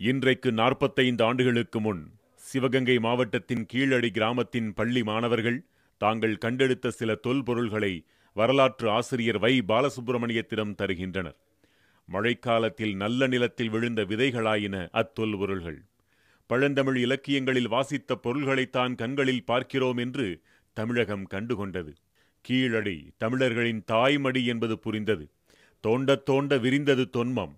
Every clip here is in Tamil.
இன்றைக்கு நாற்பத்தைந்து ஆண்டுகளுக்கு முன் சிவகங்கை மாவட்டத்தின் கீழடி கிராமத்தின் பள்ளி மாணவர்கள் தாங்கள் கண்டெடுத்த சில தொல்பொருள்களை வரலாற்று ஆசிரியர் வை பாலசுப்பிரமணியத்திடம் தருகின்றனர் மழைக்காலத்தில் நல்ல நிலத்தில் விழுந்த விதைகளாயின அத்தொல்பொருள்கள் பழந்தமிழ் இலக்கியங்களில் வாசித்த பொருள்களைத்தான் கண்களில் பார்க்கிறோம் என்று தமிழகம் கண்டுகொண்டது கீழடி தமிழர்களின் தாய்மடி என்பது புரிந்தது தோண்டத் தோண்ட விரிந்தது தொன்மம்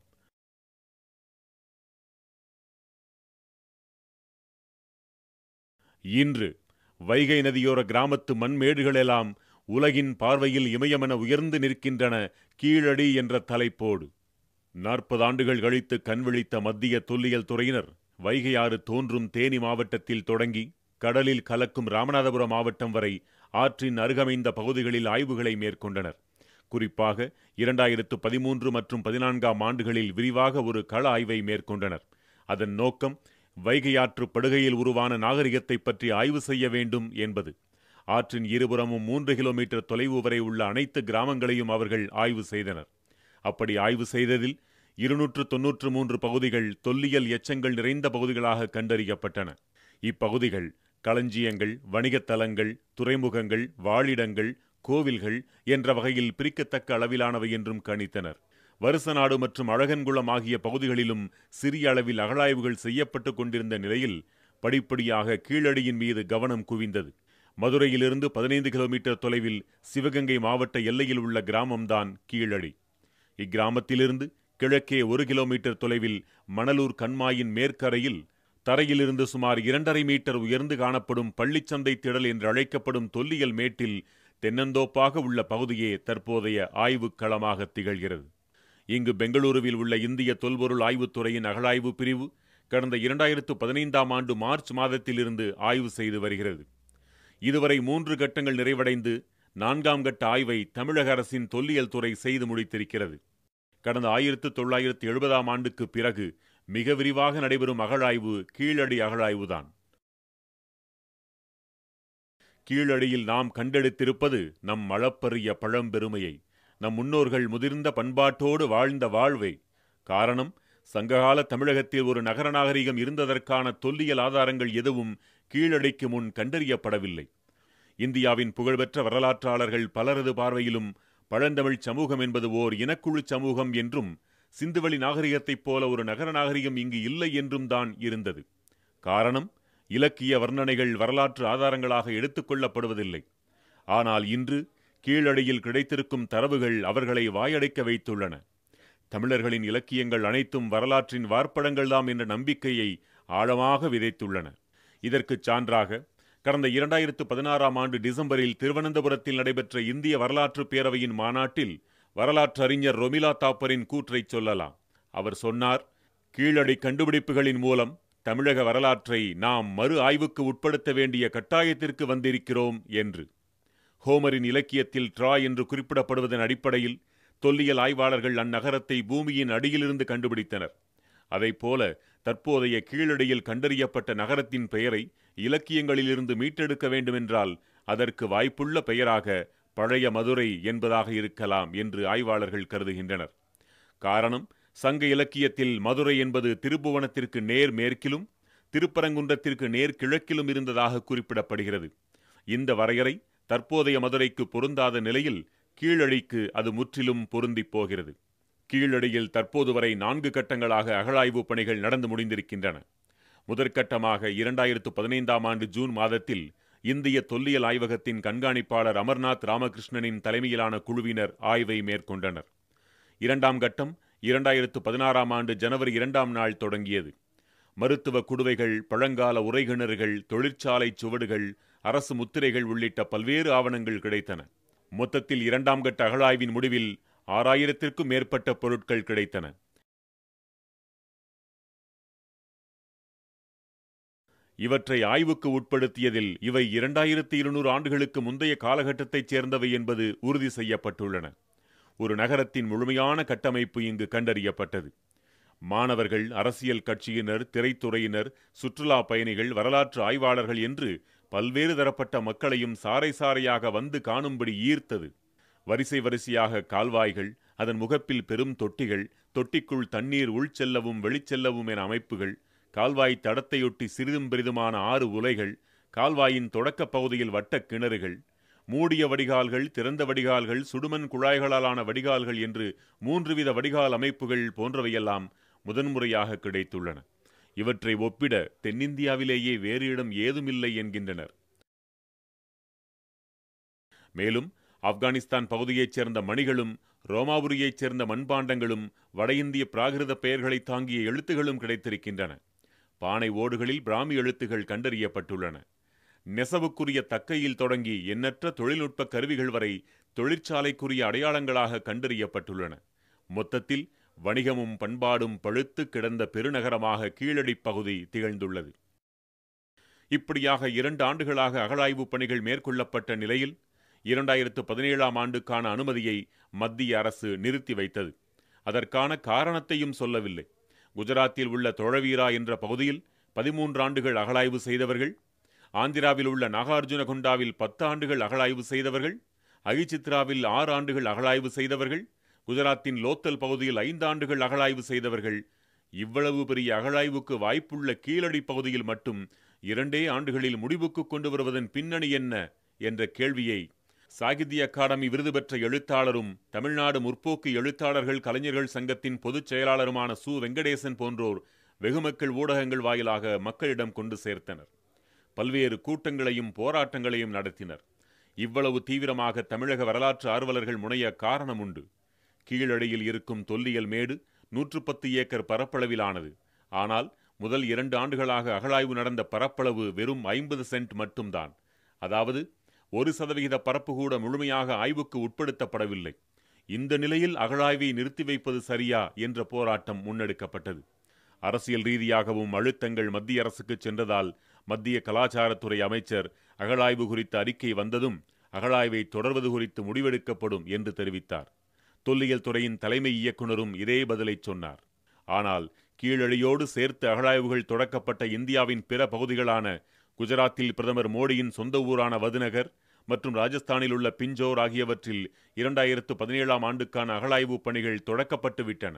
இன்று வைகை நதியோர கிராமத்து மண்மேடுகளெல்லாம் உலகின் பார்வையில் இமயமென உயர்ந்து நிற்கின்றன கீழடி என்ற தலைப்போடு நாற்பது ஆண்டுகள் கழித்து கண்விழித்த மத்திய தொல்லியல் துறையினர் வைகை ஆறு தோன்றும் தேனி மாவட்டத்தில் தொடங்கி கடலில் கலக்கும் ராமநாதபுரம் மாவட்டம் வரை ஆற்றின் அருகமைந்த பகுதிகளில் ஆய்வுகளை மேற்கொண்டனர் குறிப்பாக இரண்டாயிரத்து பதிமூன்று மற்றும் பதினான்காம் ஆண்டுகளில் விரிவாக ஒரு கள ஆய்வை மேற்கொண்டனர் அதன் நோக்கம் வைகை ஆற்று படுகையில் உருவான நாகரிகத்தை பற்றி ஆய்வு செய்ய வேண்டும் என்பது ஆற்றின் இருபுறமும் மூன்று கிலோமீட்டர் தொலைவு வரை உள்ள அனைத்து கிராமங்களையும் அவர்கள் ஆய்வு செய்தனர் அப்படி ஆய்வு செய்ததில் இருநூற்று தொன்னூற்று மூன்று பகுதிகள் தொல்லியல் எச்சங்கள் நிறைந்த பகுதிகளாக கண்டறியப்பட்டன இப்பகுதிகள் களஞ்சியங்கள் வணிகத் தலங்கள் துறைமுகங்கள் வாழிடங்கள் கோவில்கள் என்ற வகையில் பிரிக்கத்தக்க அளவிலானவை என்றும் கணித்தனர் வருசநாடு மற்றும் அழகன்குளம் ஆகிய பகுதிகளிலும் சிறிய அளவில் அகழாய்வுகள் செய்யப்பட்டு கொண்டிருந்த நிலையில் படிப்படியாக கீழடியின் மீது கவனம் குவிந்தது மதுரையிலிருந்து பதினைந்து கிலோமீட்டர் தொலைவில் சிவகங்கை மாவட்ட எல்லையில் உள்ள கிராமம்தான் கீழடி இக்கிராமத்திலிருந்து கிழக்கே ஒரு கிலோமீட்டர் தொலைவில் மணலூர் கண்மாயின் மேற்கரையில் தரையிலிருந்து சுமார் இரண்டரை மீட்டர் உயர்ந்து காணப்படும் பள்ளிச்சந்தை திடல் என்று அழைக்கப்படும் தொல்லியல் மேட்டில் தென்னந்தோப்பாக உள்ள பகுதியே தற்போதைய ஆய்வுக் களமாக திகழ்கிறது இங்கு பெங்களூருவில் உள்ள இந்திய தொல்பொருள் ஆய்வுத்துறையின் அகழாய்வு பிரிவு கடந்த இரண்டாயிரத்து பதினைந்தாம் ஆண்டு மார்ச் மாதத்திலிருந்து ஆய்வு செய்து வருகிறது இதுவரை மூன்று கட்டங்கள் நிறைவடைந்து நான்காம் கட்ட ஆய்வை தமிழக அரசின் தொல்லியல் துறை செய்து முடித்திருக்கிறது கடந்த ஆயிரத்து தொள்ளாயிரத்து எழுபதாம் ஆண்டுக்கு பிறகு மிக விரிவாக நடைபெறும் அகழாய்வு கீழடி அகழாய்வுதான் கீழடியில் நாம் கண்டெடுத்திருப்பது நம் அளப்பரிய பழம்பெருமையை நம் முன்னோர்கள் முதிர்ந்த பண்பாட்டோடு வாழ்ந்த வாழ்வை காரணம் சங்ககால தமிழகத்தில் ஒரு நகர நாகரிகம் இருந்ததற்கான தொல்லியல் ஆதாரங்கள் எதுவும் கீழடிக்கு முன் கண்டறியப்படவில்லை இந்தியாவின் புகழ்பெற்ற வரலாற்றாளர்கள் பலரது பார்வையிலும் பழந்தமிழ் சமூகம் என்பது ஓர் இனக்குழு சமூகம் என்றும் சிந்துவெளி நாகரிகத்தைப் போல ஒரு நகர நாகரிகம் இங்கு இல்லை என்றும் தான் இருந்தது காரணம் இலக்கிய வர்ணனைகள் வரலாற்று ஆதாரங்களாக எடுத்துக்கொள்ளப்படுவதில்லை ஆனால் இன்று கீழடியில் கிடைத்திருக்கும் தரவுகள் அவர்களை வாயடைக்க வைத்துள்ளன தமிழர்களின் இலக்கியங்கள் அனைத்தும் வரலாற்றின் வார்ப்படங்கள்தாம் என்ற நம்பிக்கையை ஆழமாக விதைத்துள்ளன இதற்குச் சான்றாக கடந்த இரண்டாயிரத்து பதினாறாம் ஆண்டு டிசம்பரில் திருவனந்தபுரத்தில் நடைபெற்ற இந்திய வரலாற்று பேரவையின் மாநாட்டில் வரலாற்று அறிஞர் ரொமிலா தாப்பரின் கூற்றைச் சொல்லலாம் அவர் சொன்னார் கீழடி கண்டுபிடிப்புகளின் மூலம் தமிழக வரலாற்றை நாம் மறு ஆய்வுக்கு உட்படுத்த வேண்டிய கட்டாயத்திற்கு வந்திருக்கிறோம் என்று ஹோமரின் இலக்கியத்தில் ட்ராய் என்று குறிப்பிடப்படுவதன் அடிப்படையில் தொல்லியல் ஆய்வாளர்கள் அந்நகரத்தை பூமியின் அடியிலிருந்து கண்டுபிடித்தனர் அதைப்போல தற்போதைய கீழடியில் கண்டறியப்பட்ட நகரத்தின் பெயரை இலக்கியங்களிலிருந்து மீட்டெடுக்க வேண்டுமென்றால் அதற்கு வாய்ப்புள்ள பெயராக பழைய மதுரை என்பதாக இருக்கலாம் என்று ஆய்வாளர்கள் கருதுகின்றனர் காரணம் சங்க இலக்கியத்தில் மதுரை என்பது திருப்புவனத்திற்கு நேர் மேற்கிலும் திருப்பரங்குன்றத்திற்கு நேர் கிழக்கிலும் இருந்ததாக குறிப்பிடப்படுகிறது இந்த வரையறை தற்போதைய மதுரைக்கு பொருந்தாத நிலையில் கீழடிக்கு அது முற்றிலும் பொருந்திப் போகிறது கீழடியில் தற்போது வரை நான்கு கட்டங்களாக அகழாய்வு பணிகள் நடந்து முடிந்திருக்கின்றன முதற்கட்டமாக இரண்டாயிரத்து பதினைந்தாம் ஆண்டு ஜூன் மாதத்தில் இந்திய தொல்லியல் ஆய்வகத்தின் கண்காணிப்பாளர் அமர்நாத் ராமகிருஷ்ணனின் தலைமையிலான குழுவினர் ஆய்வை மேற்கொண்டனர் இரண்டாம் கட்டம் இரண்டாயிரத்து பதினாறாம் ஆண்டு ஜனவரி இரண்டாம் நாள் தொடங்கியது மருத்துவ குடுவைகள் பழங்கால உரைகிணறுகள் தொழிற்சாலை சுவடுகள் அரசு முத்திரைகள் உள்ளிட்ட பல்வேறு ஆவணங்கள் கிடைத்தன மொத்தத்தில் இரண்டாம் கட்ட அகழாய்வின் முடிவில் ஆறாயிரத்திற்கும் மேற்பட்ட பொருட்கள் கிடைத்தன இவற்றை ஆய்வுக்கு உட்படுத்தியதில் இவை இரண்டாயிரத்தி இருநூறு ஆண்டுகளுக்கு முந்தைய காலகட்டத்தைச் சேர்ந்தவை என்பது உறுதி செய்யப்பட்டுள்ளன ஒரு நகரத்தின் முழுமையான கட்டமைப்பு இங்கு கண்டறியப்பட்டது மாணவர்கள் அரசியல் கட்சியினர் திரைத்துறையினர் சுற்றுலா பயணிகள் வரலாற்று ஆய்வாளர்கள் என்று பல்வேறு தரப்பட்ட மக்களையும் சாறை சாறையாக வந்து காணும்படி ஈர்த்தது வரிசை வரிசையாக கால்வாய்கள் அதன் முகப்பில் பெரும் தொட்டிகள் தொட்டிக்குள் தண்ணீர் உள்செல்லவும் வெளிச்செல்லவும் என அமைப்புகள் கால்வாய் தடத்தையொட்டி சிறிதும் பெரிதுமான ஆறு உலைகள் கால்வாயின் தொடக்கப் பகுதியில் வட்டக் கிணறுகள் மூடிய வடிகால்கள் திறந்த வடிகால்கள் சுடுமண் குழாய்களாலான வடிகால்கள் என்று மூன்று வித வடிகால் அமைப்புகள் போன்றவையெல்லாம் முதன்முறையாக கிடைத்துள்ளன இவற்றை ஒப்பிட தென்னிந்தியாவிலேயே வேறு இடம் ஏதுமில்லை என்கின்றனர் மேலும் ஆப்கானிஸ்தான் பகுதியைச் சேர்ந்த மணிகளும் ரோமாபுரியைச் சேர்ந்த மண்பாண்டங்களும் வட இந்திய பிராகிருத பெயர்களை தாங்கிய எழுத்துகளும் கிடைத்திருக்கின்றன பானை ஓடுகளில் பிராமி எழுத்துகள் கண்டறியப்பட்டுள்ளன நெசவுக்குரிய தக்கையில் தொடங்கி எண்ணற்ற தொழில்நுட்ப கருவிகள் வரை தொழிற்சாலைக்குரிய அடையாளங்களாக கண்டறியப்பட்டுள்ளன மொத்தத்தில் வணிகமும் பண்பாடும் பழுத்து கிடந்த பெருநகரமாக கீழடிப் பகுதி திகழ்ந்துள்ளது இப்படியாக இரண்டு ஆண்டுகளாக அகழாய்வுப் பணிகள் மேற்கொள்ளப்பட்ட நிலையில் இரண்டாயிரத்து பதினேழாம் ஆண்டுக்கான அனுமதியை மத்திய அரசு நிறுத்தி வைத்தது அதற்கான காரணத்தையும் சொல்லவில்லை குஜராத்தில் உள்ள தொழவீரா என்ற பகுதியில் பதிமூன்று ஆண்டுகள் அகழாய்வு செய்தவர்கள் ஆந்திராவில் உள்ள நாகார்ஜுனகொண்டாவில் பத்து ஆண்டுகள் அகழாய்வு செய்தவர்கள் அகிச்சித்ராவில் ஆறு ஆண்டுகள் அகழாய்வு செய்தவர்கள் குஜராத்தின் லோத்தல் பகுதியில் ஐந்து ஆண்டுகள் அகழாய்வு செய்தவர்கள் இவ்வளவு பெரிய அகழாய்வுக்கு வாய்ப்புள்ள கீழடி பகுதியில் மட்டும் இரண்டே ஆண்டுகளில் முடிவுக்கு கொண்டு வருவதன் பின்னணி என்ன என்ற கேள்வியை சாகித்ய அகாடமி விருது பெற்ற எழுத்தாளரும் தமிழ்நாடு முற்போக்கு எழுத்தாளர்கள் கலைஞர்கள் சங்கத்தின் பொதுச் செயலாளருமான சு வெங்கடேசன் போன்றோர் வெகுமக்கள் ஊடகங்கள் வாயிலாக மக்களிடம் கொண்டு சேர்த்தனர் பல்வேறு கூட்டங்களையும் போராட்டங்களையும் நடத்தினர் இவ்வளவு தீவிரமாக தமிழக வரலாற்று ஆர்வலர்கள் முனைய காரணம் உண்டு கீழடியில் இருக்கும் தொல்லியல் மேடு நூற்று பத்து ஏக்கர் பரப்பளவிலானது ஆனால் முதல் இரண்டு ஆண்டுகளாக அகழாய்வு நடந்த பரப்பளவு வெறும் ஐம்பது சென்ட் மட்டும்தான் அதாவது ஒரு சதவிகித பரப்பு கூட முழுமையாக ஆய்வுக்கு உட்படுத்தப்படவில்லை இந்த நிலையில் அகழாய்வை நிறுத்தி வைப்பது சரியா என்ற போராட்டம் முன்னெடுக்கப்பட்டது அரசியல் ரீதியாகவும் அழுத்தங்கள் மத்திய அரசுக்கு சென்றதால் மத்திய கலாச்சாரத்துறை அமைச்சர் அகழாய்வு குறித்த அறிக்கை வந்ததும் அகழாய்வை தொடர்வது குறித்து முடிவெடுக்கப்படும் என்று தெரிவித்தார் தொல்லியல் துறையின் தலைமை இயக்குனரும் இதே பதிலை சொன்னார் ஆனால் கீழடியோடு சேர்த்து அகழாய்வுகள் தொடக்கப்பட்ட இந்தியாவின் பிற பகுதிகளான குஜராத்தில் பிரதமர் மோடியின் சொந்த ஊரான வதுநகர் மற்றும் ராஜஸ்தானில் உள்ள பிஞ்சோர் ஆகியவற்றில் இரண்டாயிரத்து பதினேழாம் ஆண்டுக்கான அகழாய்வுப் பணிகள் தொடக்கப்பட்டு விட்டன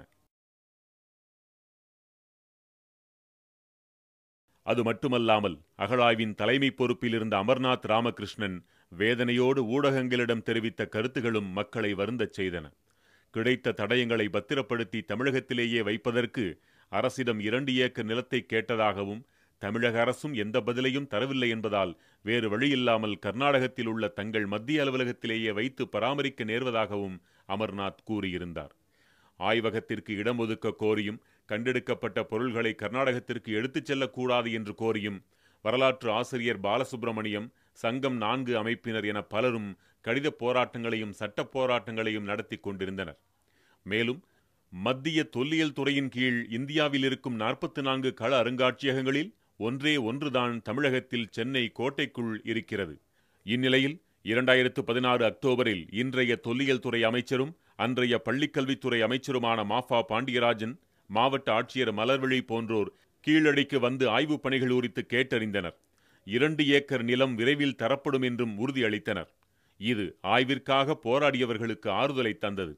அது மட்டுமல்லாமல் அகழாய்வின் தலைமை பொறுப்பில் இருந்த அமர்நாத் ராமகிருஷ்ணன் வேதனையோடு ஊடகங்களிடம் தெரிவித்த கருத்துகளும் மக்களை வருந்தச் செய்தன கிடைத்த தடயங்களை பத்திரப்படுத்தி தமிழகத்திலேயே வைப்பதற்கு அரசிடம் இரண்டு ஏக்கர் நிலத்தை கேட்டதாகவும் தமிழக அரசும் எந்த பதிலையும் தரவில்லை என்பதால் வேறு வழியில்லாமல் கர்நாடகத்தில் உள்ள தங்கள் மத்திய அலுவலகத்திலேயே வைத்து பராமரிக்க நேர்வதாகவும் அமர்நாத் கூறியிருந்தார் ஆய்வகத்திற்கு இடம் ஒதுக்க கோரியும் கண்டெடுக்கப்பட்ட பொருள்களை கர்நாடகத்திற்கு எடுத்துச் செல்லக்கூடாது என்று கோரியும் வரலாற்று ஆசிரியர் பாலசுப்பிரமணியம் சங்கம் நான்கு அமைப்பினர் என பலரும் கடித போராட்டங்களையும் சட்ட போராட்டங்களையும் நடத்தி கொண்டிருந்தனர் மேலும் மத்திய தொல்லியல் துறையின் கீழ் இந்தியாவில் இருக்கும் நாற்பத்தி நான்கு கள அருங்காட்சியகங்களில் ஒன்றே ஒன்றுதான் தமிழகத்தில் சென்னை கோட்டைக்குள் இருக்கிறது இந்நிலையில் இரண்டாயிரத்து பதினாறு அக்டோபரில் இன்றைய தொல்லியல் துறை அமைச்சரும் அன்றைய பள்ளிக்கல்வித்துறை அமைச்சருமான மாஃபா பாண்டியராஜன் மாவட்ட ஆட்சியர் மலர்விழி போன்றோர் கீழடிக்கு வந்து ஆய்வுப் பணிகள் குறித்து கேட்டறிந்தனர் இரண்டு ஏக்கர் நிலம் விரைவில் தரப்படும் என்றும் உறுதியளித்தனர் இது ஆய்விற்காக போராடியவர்களுக்கு ஆறுதலை தந்தது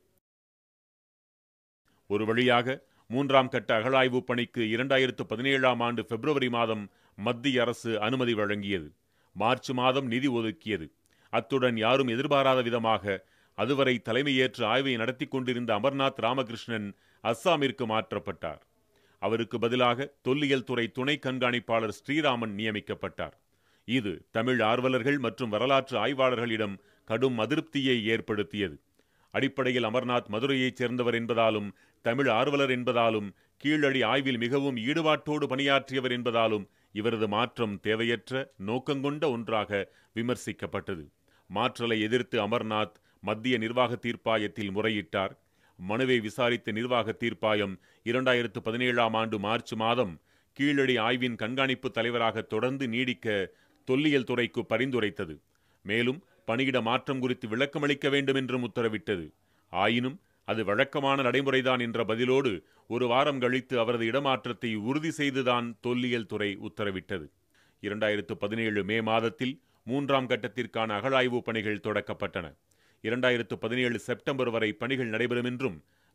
ஒரு வழியாக மூன்றாம் கட்ட அகழாய்வுப் பணிக்கு இரண்டாயிரத்து பதினேழாம் ஆண்டு பிப்ரவரி மாதம் மத்திய அரசு அனுமதி வழங்கியது மார்ச் மாதம் நிதி ஒதுக்கியது அத்துடன் யாரும் எதிர்பாராத விதமாக அதுவரை தலைமையேற்று ஆய்வை நடத்தி கொண்டிருந்த அமர்நாத் ராமகிருஷ்ணன் அஸ்ஸாமிற்கு மாற்றப்பட்டார் அவருக்கு பதிலாக தொல்லியல் துறை துணை கண்காணிப்பாளர் ஸ்ரீராமன் நியமிக்கப்பட்டார் இது தமிழ் ஆர்வலர்கள் மற்றும் வரலாற்று ஆய்வாளர்களிடம் கடும் அதிருப்தியை ஏற்படுத்தியது அடிப்படையில் அமர்நாத் மதுரையைச் சேர்ந்தவர் என்பதாலும் தமிழ் ஆர்வலர் என்பதாலும் கீழடி ஆய்வில் மிகவும் ஈடுபாட்டோடு பணியாற்றியவர் என்பதாலும் இவரது மாற்றம் தேவையற்ற நோக்கங்கொண்ட ஒன்றாக விமர்சிக்கப்பட்டது மாற்றலை எதிர்த்து அமர்நாத் மத்திய நிர்வாக தீர்ப்பாயத்தில் முறையிட்டார் மனுவை விசாரித்த நிர்வாக தீர்ப்பாயம் இரண்டாயிரத்து பதினேழாம் ஆண்டு மார்ச் மாதம் கீழடி ஆய்வின் கண்காணிப்பு தலைவராக தொடர்ந்து நீடிக்க தொல்லியல் துறைக்கு பரிந்துரைத்தது மேலும் பணியிட மாற்றம் குறித்து விளக்கமளிக்க வேண்டும் என்றும் உத்தரவிட்டது ஆயினும் அது வழக்கமான நடைமுறைதான் என்ற பதிலோடு ஒரு வாரம் கழித்து அவரது இடமாற்றத்தை உறுதி செய்துதான் தொல்லியல் துறை உத்தரவிட்டது இரண்டாயிரத்து பதினேழு மே மாதத்தில் மூன்றாம் கட்டத்திற்கான அகழாய்வு பணிகள் தொடக்கப்பட்டன இரண்டாயிரத்து பதினேழு செப்டம்பர் வரை பணிகள் நடைபெறும் என்றும்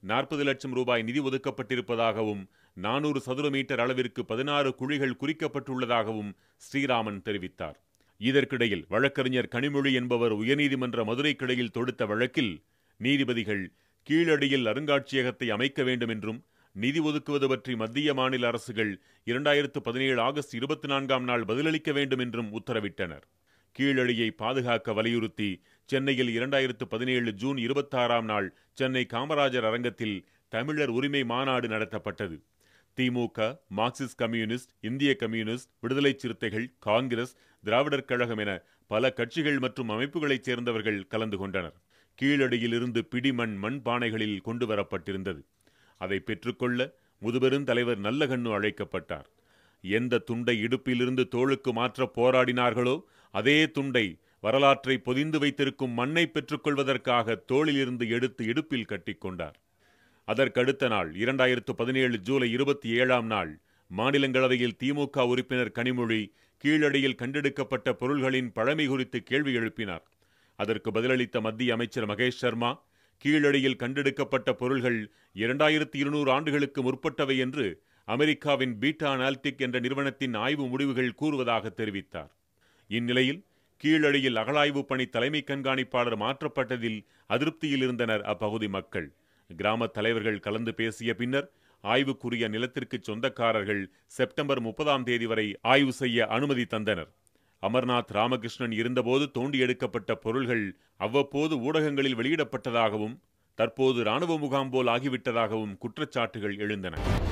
நாற்பது லட்சம் ரூபாய் நிதி ஒதுக்கப்பட்டிருப்பதாகவும் நானூறு சதுர மீட்டர் அளவிற்கு பதினாறு குழிகள் குறிக்கப்பட்டுள்ளதாகவும் ஸ்ரீராமன் தெரிவித்தார் இதற்கிடையில் வழக்கறிஞர் கனிமொழி என்பவர் உயர்நீதிமன்ற மதுரை கிளையில் தொடுத்த வழக்கில் நீதிபதிகள் கீழடியில் அருங்காட்சியகத்தை அமைக்க வேண்டும் என்றும் நிதி ஒதுக்குவது பற்றி மத்திய மாநில அரசுகள் இரண்டாயிரத்து பதினேழு ஆகஸ்ட் இருபத்தி நான்காம் நாள் பதிலளிக்க வேண்டும் என்றும் உத்தரவிட்டனர் கீழடியை பாதுகாக்க வலியுறுத்தி சென்னையில் இரண்டாயிரத்து பதினேழு ஜூன் இருபத்தாறாம் நாள் சென்னை காமராஜர் அரங்கத்தில் தமிழர் உரிமை மாநாடு நடத்தப்பட்டது திமுக மார்க்சிஸ்ட் கம்யூனிஸ்ட் இந்திய கம்யூனிஸ்ட் விடுதலை சிறுத்தைகள் காங்கிரஸ் திராவிடர் கழகம் என பல கட்சிகள் மற்றும் அமைப்புகளைச் சேர்ந்தவர்கள் கலந்து கொண்டனர் கீழடியிலிருந்து பிடிமண் மண்பானைகளில் கொண்டு வரப்பட்டிருந்தது அதை பெற்றுக்கொள்ள முதுபெருந்தலைவர் நல்லகண்ணு அழைக்கப்பட்டார் எந்த துண்டை இடுப்பிலிருந்து தோளுக்கு மாற்ற போராடினார்களோ அதே துண்டை வரலாற்றை பொதிந்து வைத்திருக்கும் மண்ணை பெற்றுக்கொள்வதற்காக தோளிலிருந்து எடுத்து இடுப்பில் கட்டிக்கொண்டார் அதற்கடுத்த நாள் இரண்டாயிரத்து பதினேழு ஜூலை இருபத்தி ஏழாம் நாள் மாநிலங்களவையில் திமுக உறுப்பினர் கனிமொழி கீழடியில் கண்டெடுக்கப்பட்ட பொருள்களின் பழமை குறித்து கேள்வி எழுப்பினார் அதற்கு பதிலளித்த மத்திய அமைச்சர் மகேஷ் சர்மா கீழடியில் கண்டெடுக்கப்பட்ட பொருள்கள் இரண்டாயிரத்தி இருநூறு ஆண்டுகளுக்கு முற்பட்டவை என்று அமெரிக்காவின் பீட்டா அனால்டிக் என்ற நிறுவனத்தின் ஆய்வு முடிவுகள் கூறுவதாக தெரிவித்தார் இந்நிலையில் கீழடியில் அகழாய்வு பணி தலைமை கண்காணிப்பாளர் மாற்றப்பட்டதில் அதிருப்தியில் இருந்தனர் அப்பகுதி மக்கள் கிராம தலைவர்கள் கலந்து பேசிய பின்னர் ஆய்வுக்குரிய நிலத்திற்கு சொந்தக்காரர்கள் செப்டம்பர் முப்பதாம் தேதி வரை ஆய்வு செய்ய அனுமதி தந்தனர் அமர்நாத் ராமகிருஷ்ணன் இருந்தபோது தோண்டி எடுக்கப்பட்ட பொருள்கள் அவ்வப்போது ஊடகங்களில் வெளியிடப்பட்டதாகவும் தற்போது ராணுவ முகாம் போல் ஆகிவிட்டதாகவும் குற்றச்சாட்டுகள் எழுந்தன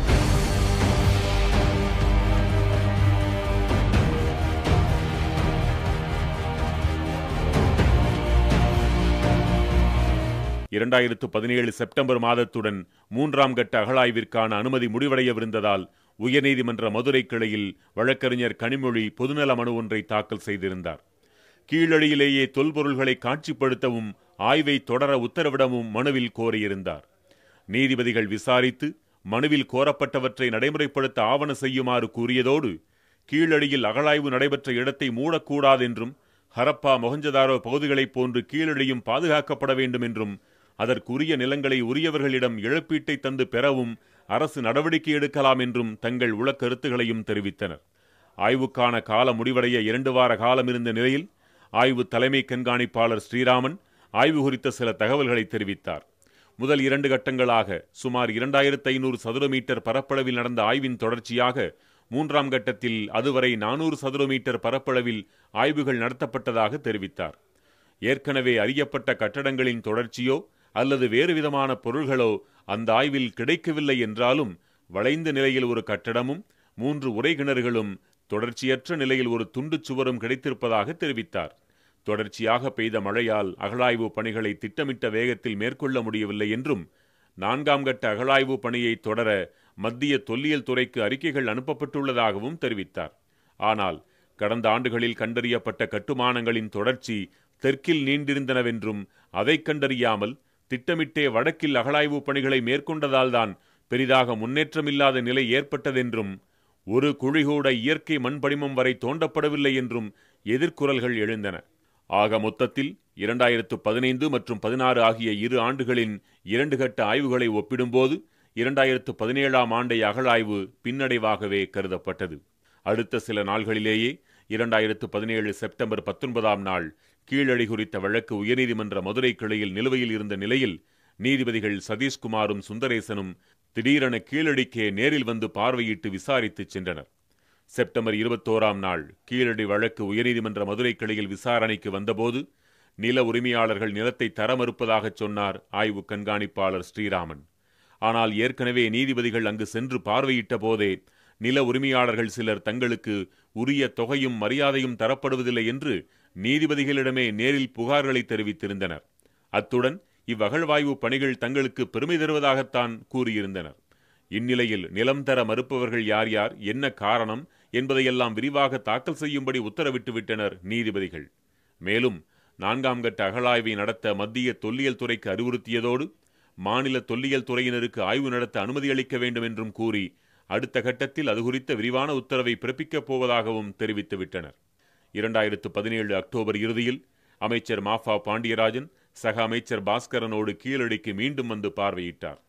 இரண்டாயிரத்து பதினேழு செப்டம்பர் மாதத்துடன் மூன்றாம் கட்ட அகழாய்விற்கான அனுமதி முடிவடையவிருந்ததால் உயர்நீதிமன்ற மதுரை கிளையில் வழக்கறிஞர் கனிமொழி பொதுநல மனு ஒன்றை தாக்கல் செய்திருந்தார் கீழடியிலேயே தொல்பொருள்களை காட்சிப்படுத்தவும் ஆய்வை தொடர உத்தரவிடவும் மனுவில் கோரியிருந்தார் நீதிபதிகள் விசாரித்து மனுவில் கோரப்பட்டவற்றை நடைமுறைப்படுத்த ஆவண செய்யுமாறு கூறியதோடு கீழடியில் அகழாய்வு நடைபெற்ற இடத்தை மூடக்கூடாதென்றும் ஹரப்பா மொஹஞ்சதாரோ பகுதிகளைப் போன்று கீழடியும் பாதுகாக்கப்பட வேண்டும் என்றும் அதற்குரிய நிலங்களை உரியவர்களிடம் இழப்பீட்டை தந்து பெறவும் அரசு நடவடிக்கை எடுக்கலாம் என்றும் தங்கள் உள கருத்துகளையும் தெரிவித்தனர் ஆய்வுக்கான கால முடிவடைய இரண்டு வார காலம் இருந்த நிலையில் ஆய்வு தலைமை கண்காணிப்பாளர் ஸ்ரீராமன் ஆய்வு குறித்த சில தகவல்களை தெரிவித்தார் முதல் இரண்டு கட்டங்களாக சுமார் இரண்டாயிரத்து ஐநூறு சதுர மீட்டர் பரப்பளவில் நடந்த ஆய்வின் தொடர்ச்சியாக மூன்றாம் கட்டத்தில் அதுவரை நானூறு சதுர மீட்டர் பரப்பளவில் ஆய்வுகள் நடத்தப்பட்டதாக தெரிவித்தார் ஏற்கனவே அறியப்பட்ட கட்டடங்களின் தொடர்ச்சியோ அல்லது வேறு விதமான பொருள்களோ அந்த ஆய்வில் கிடைக்கவில்லை என்றாலும் வளைந்த நிலையில் ஒரு கட்டடமும் மூன்று உரைகிணறுகளும் தொடர்ச்சியற்ற நிலையில் ஒரு துண்டுச் சுவரும் கிடைத்திருப்பதாக தெரிவித்தார் தொடர்ச்சியாக பெய்த மழையால் அகழாய்வு பணிகளை திட்டமிட்ட வேகத்தில் மேற்கொள்ள முடியவில்லை என்றும் நான்காம் கட்ட அகழாய்வு பணியை தொடர மத்திய தொல்லியல் துறைக்கு அறிக்கைகள் அனுப்பப்பட்டுள்ளதாகவும் தெரிவித்தார் ஆனால் கடந்த ஆண்டுகளில் கண்டறியப்பட்ட கட்டுமானங்களின் தொடர்ச்சி தெற்கில் நீண்டிருந்தனவென்றும் அதை கண்டறியாமல் திட்டமிட்டே வடக்கில் அகழாய்வு பணிகளை மேற்கொண்டதால்தான் பெரிதாக முன்னேற்றமில்லாத நிலை ஏற்பட்டதென்றும் ஒரு குழிகூட இயற்கை மண்படிமம் வரை தோண்டப்படவில்லை என்றும் எதிர்குரல்கள் எழுந்தன ஆக மொத்தத்தில் இரண்டாயிரத்து பதினைந்து மற்றும் பதினாறு ஆகிய இரு ஆண்டுகளின் இரண்டு கட்ட ஆய்வுகளை ஒப்பிடும்போது இரண்டாயிரத்து பதினேழாம் ஆண்டை அகழாய்வு பின்னடைவாகவே கருதப்பட்டது அடுத்த சில நாள்களிலேயே இரண்டாயிரத்து பதினேழு செப்டம்பர் பத்தொன்பதாம் நாள் கீழடி குறித்த வழக்கு உயர்நீதிமன்ற மதுரை கிளையில் நிலுவையில் இருந்த நிலையில் நீதிபதிகள் சதீஷ்குமாரும் சுந்தரேசனும் திடீரென கீழடிக்கே நேரில் வந்து பார்வையிட்டு விசாரித்துச் சென்றனர் செப்டம்பர் இருபத்தோராம் நாள் கீழடி வழக்கு உயர்நீதிமன்ற மதுரை கிளையில் விசாரணைக்கு வந்தபோது நில உரிமையாளர்கள் நிலத்தை தர மறுப்பதாகச் சொன்னார் ஆய்வு கண்காணிப்பாளர் ஸ்ரீராமன் ஆனால் ஏற்கனவே நீதிபதிகள் அங்கு சென்று பார்வையிட்ட போதே நில உரிமையாளர்கள் சிலர் தங்களுக்கு உரிய தொகையும் மரியாதையும் தரப்படுவதில்லை என்று நீதிபதிகளிடமே நேரில் புகார்களை தெரிவித்திருந்தனர் அத்துடன் இவ்வகழ்வாய்வு பணிகள் தங்களுக்கு பெருமை தருவதாகத்தான் கூறியிருந்தனர் இந்நிலையில் நிலம் தர மறுப்பவர்கள் யார் யார் என்ன காரணம் என்பதையெல்லாம் விரிவாக தாக்கல் செய்யும்படி உத்தரவிட்டு விட்டனர் நீதிபதிகள் மேலும் நான்காம் கட்ட அகழாய்வை நடத்த மத்திய தொல்லியல் துறைக்கு அறிவுறுத்தியதோடு மாநில தொல்லியல் துறையினருக்கு ஆய்வு நடத்த அனுமதி அளிக்க வேண்டும் என்றும் கூறி அடுத்த கட்டத்தில் அது குறித்த விரிவான உத்தரவை பிறப்பிக்கப் போவதாகவும் தெரிவித்து விட்டனர் இரண்டாயிரத்து பதினேழு அக்டோபர் இறுதியில் அமைச்சர் மாஃபா பாண்டியராஜன் சக அமைச்சர் பாஸ்கரனோடு கீழடிக்கு மீண்டும் வந்து பார்வையிட்டார்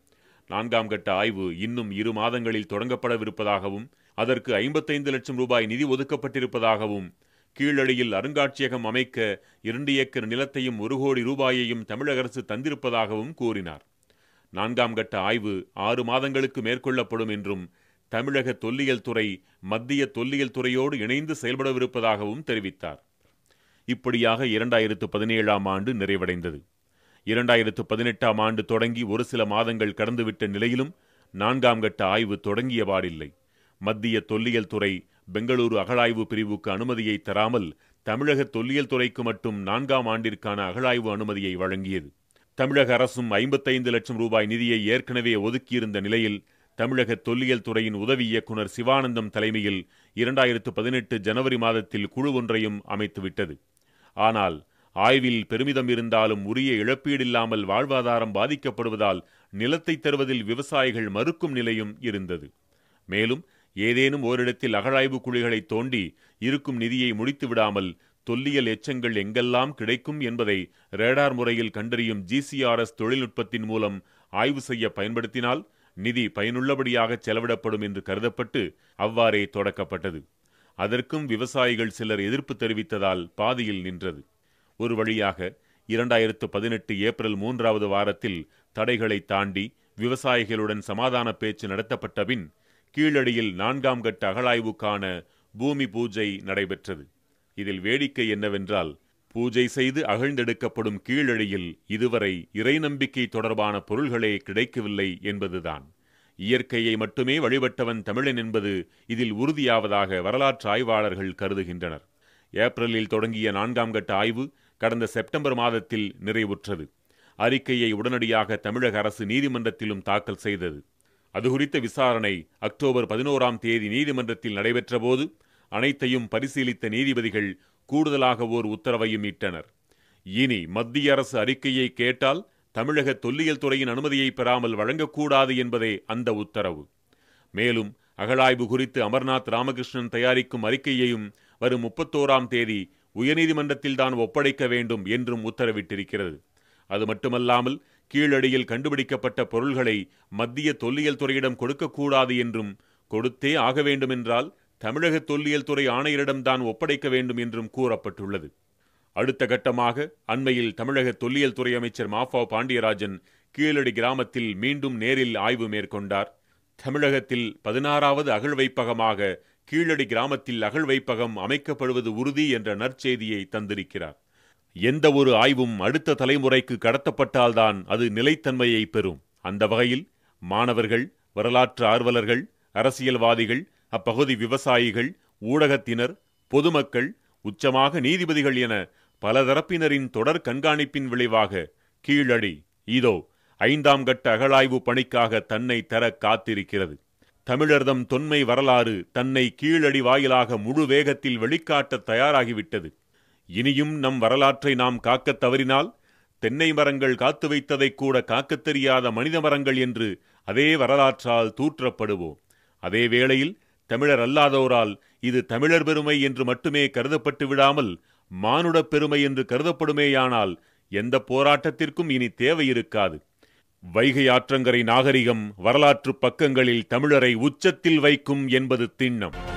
நான்காம் கட்ட ஆய்வு இன்னும் இரு மாதங்களில் தொடங்கப்படவிருப்பதாகவும் அதற்கு ஐம்பத்தைந்து லட்சம் ரூபாய் நிதி ஒதுக்கப்பட்டிருப்பதாகவும் கீழடியில் அருங்காட்சியகம் அமைக்க இரண்டு ஏக்கர் நிலத்தையும் ஒரு கோடி ரூபாயையும் தமிழக அரசு தந்திருப்பதாகவும் கூறினார் நான்காம் கட்ட ஆய்வு ஆறு மாதங்களுக்கு மேற்கொள்ளப்படும் என்றும் தமிழக தொல்லியல் துறை மத்திய தொல்லியல் துறையோடு இணைந்து செயல்படவிருப்பதாகவும் தெரிவித்தார் இப்படியாக இரண்டாயிரத்து பதினேழாம் ஆண்டு நிறைவடைந்தது இரண்டாயிரத்து பதினெட்டாம் ஆண்டு தொடங்கி ஒரு சில மாதங்கள் கடந்துவிட்ட நிலையிலும் நான்காம் கட்ட ஆய்வு தொடங்கியபாடில்லை மத்திய தொல்லியல் துறை பெங்களூரு அகழாய்வு பிரிவுக்கு அனுமதியை தராமல் தமிழக தொல்லியல் துறைக்கு மட்டும் நான்காம் ஆண்டிற்கான அகழாய்வு அனுமதியை வழங்கியது தமிழக அரசும் ஐம்பத்தைந்து லட்சம் ரூபாய் நிதியை ஏற்கனவே ஒதுக்கியிருந்த நிலையில் தமிழக தொல்லியல் துறையின் உதவி இயக்குனர் சிவானந்தம் தலைமையில் இரண்டாயிரத்து பதினெட்டு ஜனவரி மாதத்தில் குழு ஒன்றையும் அமைத்துவிட்டது ஆனால் ஆய்வில் பெருமிதம் இருந்தாலும் உரிய இழப்பீடில்லாமல் வாழ்வாதாரம் பாதிக்கப்படுவதால் நிலத்தை தருவதில் விவசாயிகள் மறுக்கும் நிலையும் இருந்தது மேலும் ஏதேனும் ஓரிடத்தில் அகழாய்வு குழிகளை தோண்டி இருக்கும் நிதியை முடித்து விடாமல் தொல்லியல் எச்சங்கள் எங்கெல்லாம் கிடைக்கும் என்பதை ரேடார் முறையில் கண்டறியும் ஜிசிஆர்எஸ் தொழில்நுட்பத்தின் மூலம் ஆய்வு செய்ய பயன்படுத்தினால் நிதி பயனுள்ளபடியாக செலவிடப்படும் என்று கருதப்பட்டு அவ்வாறே தொடக்கப்பட்டது அதற்கும் விவசாயிகள் சிலர் எதிர்ப்பு தெரிவித்ததால் பாதியில் நின்றது ஒரு வழியாக இரண்டாயிரத்து பதினெட்டு ஏப்ரல் மூன்றாவது வாரத்தில் தடைகளை தாண்டி விவசாயிகளுடன் சமாதான பேச்சு நடத்தப்பட்ட பின் கீழடியில் நான்காம் கட்ட அகழாய்வுக்கான பூமி பூஜை நடைபெற்றது இதில் வேடிக்கை என்னவென்றால் பூஜை செய்து அகழ்ந்தெடுக்கப்படும் கீழடியில் இதுவரை இறை நம்பிக்கை தொடர்பான பொருள்களே கிடைக்கவில்லை என்பதுதான் இயற்கையை மட்டுமே வழிபட்டவன் தமிழன் என்பது இதில் உறுதியாவதாக வரலாற்று ஆய்வாளர்கள் கருதுகின்றனர் ஏப்ரலில் தொடங்கிய நான்காம் கட்ட ஆய்வு கடந்த செப்டம்பர் மாதத்தில் நிறைவுற்றது அறிக்கையை உடனடியாக தமிழக அரசு நீதிமன்றத்திலும் தாக்கல் செய்தது அது குறித்த விசாரணை அக்டோபர் பதினோராம் தேதி நீதிமன்றத்தில் நடைபெற்றபோது அனைத்தையும் பரிசீலித்த நீதிபதிகள் கூடுதலாக ஓர் உத்தரவையும் இட்டனர் இனி மத்திய அரசு அறிக்கையை கேட்டால் தமிழக தொல்லியல் துறையின் அனுமதியை பெறாமல் வழங்கக்கூடாது என்பதே அந்த உத்தரவு மேலும் அகழாய்வு குறித்து அமர்நாத் ராமகிருஷ்ணன் தயாரிக்கும் அறிக்கையையும் வரும் முப்பத்தோராம் தேதி உயர்நீதிமன்றத்தில் தான் ஒப்படைக்க வேண்டும் என்றும் உத்தரவிட்டிருக்கிறது அது மட்டுமல்லாமல் கீழடியில் கண்டுபிடிக்கப்பட்ட பொருள்களை மத்திய தொல்லியல் துறையிடம் கொடுக்கக்கூடாது என்றும் கொடுத்தே ஆக வேண்டுமென்றால் தமிழக தொல்லியல் துறை ஆணையரிடம்தான் ஒப்படைக்க வேண்டும் என்றும் கூறப்பட்டுள்ளது அடுத்த கட்டமாக அண்மையில் தமிழக தொல்லியல் துறை அமைச்சர் மாஃபா பாண்டியராஜன் கீழடி கிராமத்தில் மீண்டும் நேரில் ஆய்வு மேற்கொண்டார் தமிழகத்தில் பதினாறாவது அகழ்வைப்பகமாக கீழடி கிராமத்தில் அகழ்வைப்பகம் அமைக்கப்படுவது உறுதி என்ற நற்செய்தியை தந்திருக்கிறார் எந்த ஒரு ஆய்வும் அடுத்த தலைமுறைக்கு கடத்தப்பட்டால்தான் அது நிலைத்தன்மையை பெறும் அந்த வகையில் மாணவர்கள் வரலாற்று ஆர்வலர்கள் அரசியல்வாதிகள் அப்பகுதி விவசாயிகள் ஊடகத்தினர் பொதுமக்கள் உச்சமாக நீதிபதிகள் என பல தரப்பினரின் தொடர் கண்காணிப்பின் விளைவாக கீழடி இதோ ஐந்தாம் கட்ட அகழாய்வு பணிக்காக தன்னை தர காத்திருக்கிறது தமிழர்தம் தொன்மை வரலாறு தன்னை கீழடி வாயிலாக முழு வேகத்தில் வெளிக்காட்ட தயாராகிவிட்டது இனியும் நம் வரலாற்றை நாம் காக்கத் தவறினால் தென்னை மரங்கள் காத்து வைத்ததை கூட காக்கத் தெரியாத மனித மரங்கள் என்று அதே வரலாற்றால் தூற்றப்படுவோம் அதே வேளையில் தமிழர் அல்லாதோரால் இது தமிழர் பெருமை என்று மட்டுமே கருதப்பட்டு விடாமல் மானுடப் பெருமை என்று கருதப்படுமேயானால் எந்த போராட்டத்திற்கும் இனி தேவை இருக்காது வைகை ஆற்றங்கரை நாகரிகம் வரலாற்று பக்கங்களில் தமிழரை உச்சத்தில் வைக்கும் என்பது திண்ணம்